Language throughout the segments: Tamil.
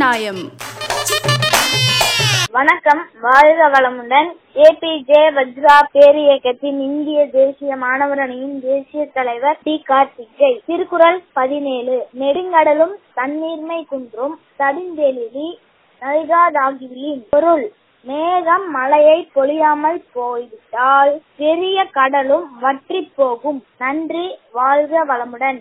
நியாயம் வணக்கம் வாழ்க வளமுடன் ஏபிஜே வஜ்ரா பேரியக்கத்தின் இந்திய தேசிய மாணவர் அணியின் தேசிய தலைவர் டி கார்த்திகை திருக்குறள் பதினேழு நெடுங்கடலும் தண்ணீர்மை குன்றும் தடிந்தெழுதி நல்காதாகிவிலின் பொருள் மேகம் மழையை பொழியாமல் போய்விட்டால் பெரிய கடலும் வற்றிப் போகும் நன்றி வாழ்க வளமுடன்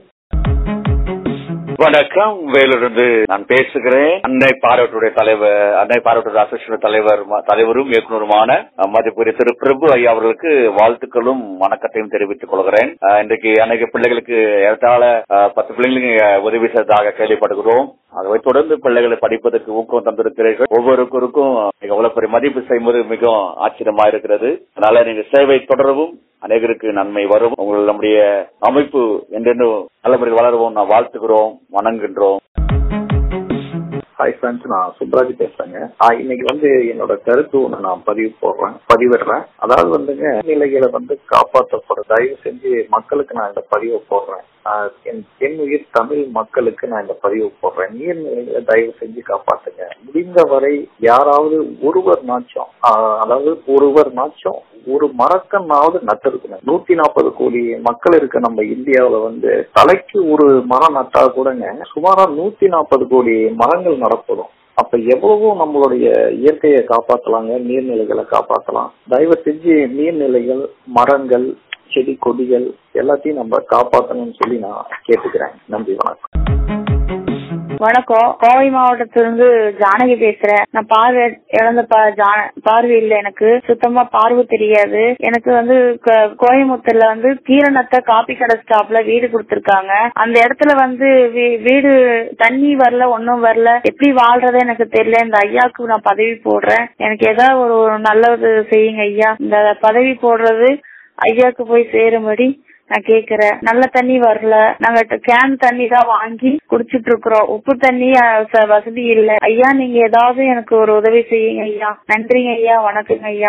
வணக்கம் வேலூரிலிருந்து நான் பேசுகிறேன் அன்னை பாராட்டுடைய தலைவர் அன்னை பாராட்டுடைய அசோசியேஷன் தலைவர் ம- தலைவரும் இயக்குநருமான அஹ், மதிப்புரிய திரு பிரபு ஐயா அவர்களுக்கு வாழ்த்துக்களும் வணக்கத்தையும் தெரிவித்துக் கொள்கிறேன் அஹ், இன்றைக்கு அன்னைக்கு பிள்ளைகளுக்கு ஏறத்தாழ அஹ், பத்து பிள்ளைங்களுக்கு நீங்க உதவி செய்ததாக கேள்விப்படுகிறோம் ஆகவே தொடர்ந்து பிள்ளைகளை படிப்பதற்கு ஊக்கம் தந்திருக்கிறீர்கள் ஒவ்வொருவருக்கும் நீங்க எவ்வளவு பெரிய மதிப்பு செய்வது மிகவும் ஆச்சரியமா இருக்கிறது அதனால நீங்க சேவை தொடரவும் அநேகருக்கு நன்மை வரும் உங்கள் நம்முடைய அமைப்பு என்றென்றும் நல்லபடியில் வளருவோம் நான் வாழ்த்துகிறோம் வணங்குகின்றோம் ஹாய் ஃப்ரெண்ட்ஸ் நான் சுப்ராஜ் பேசுறேங்க ஆ, இன்னைக்கு வந்து என்னோட கருத்து ஒண்ணு நான் பதிவு போடுறேன் பதிவிடுறேன் அதாவது வந்துங்க நிலைகளை வந்து காப்பாற்றப்படுற தயவு செஞ்சு மக்களுக்கு நான் இந்த பதிவை போடுறேன் ஆ, என் என் உயிர் தமிழ் மக்களுக்கு நான் இந்த பதிவு போடுறேன் நீர்நிலைகளை தயவு செஞ்சு காப்பாத்துங்க முடிந்த வரை யாராவது ஒருவர் நாச்சும் ஆ, அதாவது ஒருவர் நாச்சும் ஒரு மரக்கன்னாவது நட்டிருக்கணும் நூத்தி நாற்பது கோடி மக்கள் இருக்க நம்ம இந்தியாவுல வந்து தலைக்கு ஒரு மரம் நட்டா கூடங்க சுமாரா நூத்தி நாற்பது கோடி மரங்கள் நடப்படும் அப்ப எவ்வளவோ நம்மளுடைய இயற்கையை காப்பாத்தலாங்க நீர்நிலைகளை காப்பாத்தலாம் தயவு செஞ்சு நீர்நிலைகள் மரங்கள் செடி கொடிகள் எல்லாத்தையும் நம்ம காப்பாத்தணும்னு சொல்லி நான் கேட்டுக்கிறேன் நன்றி வணக்கம் வணக்கம் கோவை மாவட்டத்திலிருந்து ஜானகி பேசுறேன் நான் பார்வை இழந்த பா- ஜா- பார்வை இல்ல எனக்கு சுத்தமா பார்வை தெரியாது எனக்கு வந்து க- கோயம்புத்தூர்ல வந்து கீரநத்த காப்பி கடை ஸ்டாப்ல வீடு கொடுத்திருக்காங்க அந்த இடத்துல வந்து வீ- வீடு தண்ணி வரல ஒன்னும் வரல எப்படி வாழ்றதே எனக்கு தெரியல இந்த ஐயாக்கு நான் பதவி போடுறேன் எனக்கு ஏதாவது ஒரு ஒரு நல்லது செய்யுங்க ஐயா இந்த பதவி போடுறது ஐயாக்கு போய் சேரும்படி நான் கேக்குறேன் நல்ல தண்ணி வரல நாங்க ட- கேன் தண்ணி தான் வாங்கி குடிச்சிட்டு இருக்கிறோம் உப்பு தண்ணி அஹ், ச- வசதி இல்ல ஐயா நீங்க ஏதாவது எனக்கு ஒரு உதவி செய்யுங்க ஐயா நன்றிங்க ஐயா வணக்கங்க ஐயா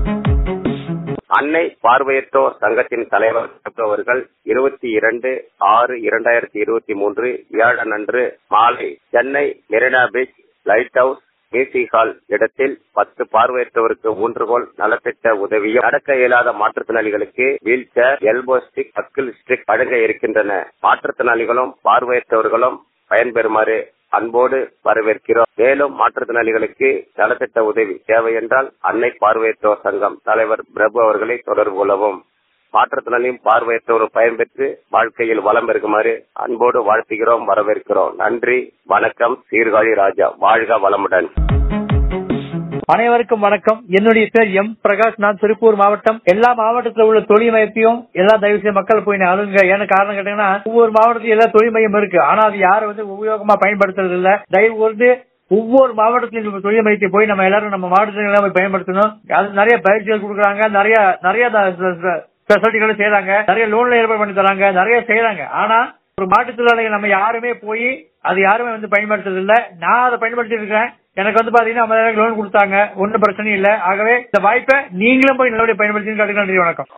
அன்னை பார்வையற்றோர் சங்கத்தின் தலைவர் அவர்கள் இருபத்தி இரண்டு ஆறு இரண்டாயிரத்தி இருபத்தி மூன்று வியாழன் அன்று மாலை Chennai Marina beach light house music hall இடத்தில் பத்து பார்வையற்றவருக்கு ஊன்றுகோல் நலத்திட்ட உதவியும் நடக்க இயலாத மாற்றுத்திறனாளிகளுக்கு wheel chair elbow stick ankle stick வழங்க இருக்கின்றன மாற்றுத்திறனாளிகளும் பார்வையற்றவர்களும் பயன்பெறுமாறு அன்போடு வரவேற்கிறோம் மேலும் மாற்றுத்திறனாளிகளுக்கு நலத்திட்ட உதவி தேவை என்றால் அன்னை பார்வையற்றோர் சங்கம் தலைவர் பிரபு அவர்களை தொடர்பு கொள்ளவும் மாற்றுத்திறனாளியும் பார்வையற்றோரும் பயன்பெற்று வாழ்க்கையில் வளம் பெருகுமாறு அன்போடு வாழ்த்துகிறோம் வரவேற்கிறோம் நன்றி வணக்கம் சீர்காழி ராஜா வாழ்க வளமுடன் அனைவருக்கும் வணக்கம் என்னுடைய பேர் எம் பிரகாஷ் நான் திருப்பூர் மாவட்டம் எல்லா மாவட்டத்தில் உள்ள தொழில் மையத்தையும் எல்லா தயவு செய்து மக்கள் போய் அணுங்க ஏன்னு காரணம் கேட்டீங்கன்னா ஒவ்வொரு மாவட்டத்திலும் எல்லா தொழில் மையம் இருக்கு ஆனா அது யாரும் வந்து உபயோகமா பயன்படுத்துறது இல்ல தயவு கூர்ந்து ஒவ்வொரு மாவட்டத்திலும் உள்ள தொழில் மையத்தை போய் நம்ம எல்லாரும் நம்ம மாவட்டத்தில் எல்லாம் போய் பயன்படுத்தணும் அது நிறைய பயிற்சிகள் கொடுக்குறாங்க நிறைய நிறைய ஸ்பெஷாலிட்டிகளும் செய்யறாங்க நிறைய லோன்ல ஏற்பாடு பண்ணி தராங்க நிறைய செய்யறாங்க ஆனா ஒரு மாற்றுத்திறனாளிகள் நம்ம யாருமே போய் அது யாருமே வந்து பயன்படுத்துறது இல்ல நான் அதை பயன்படுத்திட்டு இருக்கேன் எனக்கு வந்து பாத்தீங்கன்னா ஐம்பதாயிரம் லோன் கொடுத்தாங்க ஒன்னும் பிரச்சனை இல்ல ஆகவே இந்த வாய்ப்பை நீங்களும் போய் நல்லபடியா பயன்படுத்தி நன்றி வணக்கம்